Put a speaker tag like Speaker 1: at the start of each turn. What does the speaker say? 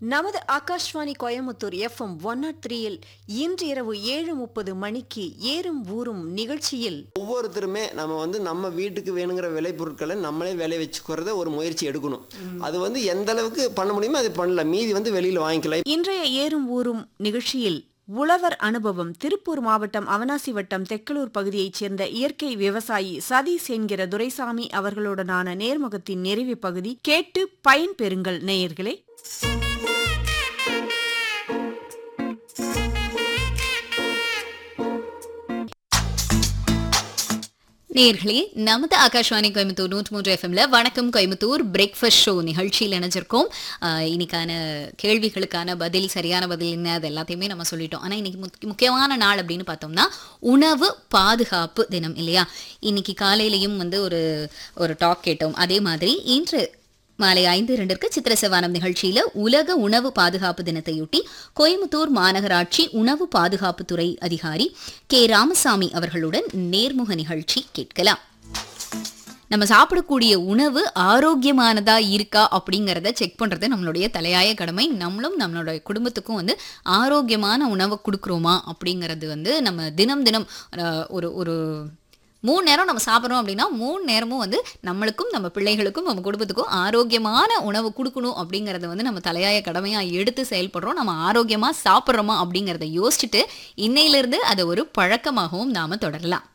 Speaker 1: நமது Akashvani Coimbatore FM one nought த்ரீயில் இன்று இரவு ஏழு முப்பது மணிக்கு ஏறும் ஊரும் நிகழ்ச்சியில்
Speaker 2: ஒவ்வொருத்தருமே நம்ம வந்து நம்ம வீட்டுக்கு வேணுங்கிற விளைபொருட்களை நம்மளே விளை வச்சுக்கிறத ஒரு முயற்சி எடுக்கணும் அது வந்து எந்த அளவுக்கு பண்ண முடியுமோ அது பண்ணலாம் மீதி வந்து வெளியில் வாங்கிக்கலாம்
Speaker 1: இன்றைய ஏறும் ஊரும் நிகழ்ச்சியில் உழவர் அனுபவம் திருப்பூர் மாவட்டம் அவனாசி வட்டம் தெக்கலூர் பகுதியைச் சேர்ந்த இயற்கை விவசாயி சதீஷ் என்கிற துரைசாமி அவர்களுடனான நேர்முகத்தின் நிறைவு பகுதி கேட்டு பயன் பெறுங்கள் நேயர்களே
Speaker 3: நேர்களே நமது ஆகாஷ்வாணி கோயம்புத்தூர் நூற்றி மூன்று எஃப்எம்ல வணக்கம் கோயம்புத்தூர் பிரேக்ஃபாஸ்ட் ஷோ நிகழ்ச்சியில் இணைஞ்சிருக்கோம் ஆஹ் இன்னைக்கான கேள்விகளுக்கான பதில் சரியான பதில் என்ன அது எல்லாத்தையுமே நம்ம சொல்லிட்டோம் ஆனால் இன்னைக்கு முக்கிய- முக்கியமான நாள் அப்படின்னு பார்த்தோம்னா உணவு பாதுகாப்பு தினம் இல்லையா இன்னைக்கு காலையிலையும் வந்து ஒரு ஒரு டாக் கேட்டோம் அதே மாதிரி இன்று மாலை ஐந்து இரண்டிற்கு சித்திர செவானம் நிகழ்ச்சியில உலக உணவு பாதுகாப்பு தினத்தையொட்டி கோயம்புத்தூர் மாநகராட்சி உணவு பாதுகாப்புத்துறை அதிகாரி கே ராமசாமி அவர்களுடன் நேர்முக நிகழ்ச்சி கேட்கலாம் நம்ம சாப்பிடக்கூடிய உணவு ஆரோக்கியமானதா இருக்கா அப்படிங்கிறத செக் பண்றது நம்மளுடைய தலையாய கடமை நம்மளும் நம்மளோட குடும்பத்துக்கும் வந்து ஆரோக்கியமான உணவை கொடுக்குறோமா அப்படிங்கிறது வந்து நம்ம தினம் தினம் அஹ், ஒரு ஒரு மூணு நேரம் நம்ம சாப்பிட்றோம் அப்படின்னா மூணு நேரமும் வந்து நம்மளுக்கும் நம்ம பிள்ளைகளுக்கும் நம்ம குடும்பத்துக்கும் ஆரோக்கியமான உணவு கொடுக்கணும் அப்படிங்கிறத வந்து நம்ம தலையாய கடமையாக எடுத்து செயல்படுறோம் நம்ம ஆரோக்கியமாக சாப்பிட்றோமா அப்படிங்கிறத யோசிச்சுட்டு இன்னையிலிருந்து அதை ஒரு பழக்கமாகவும் நாம் தொடரலாம்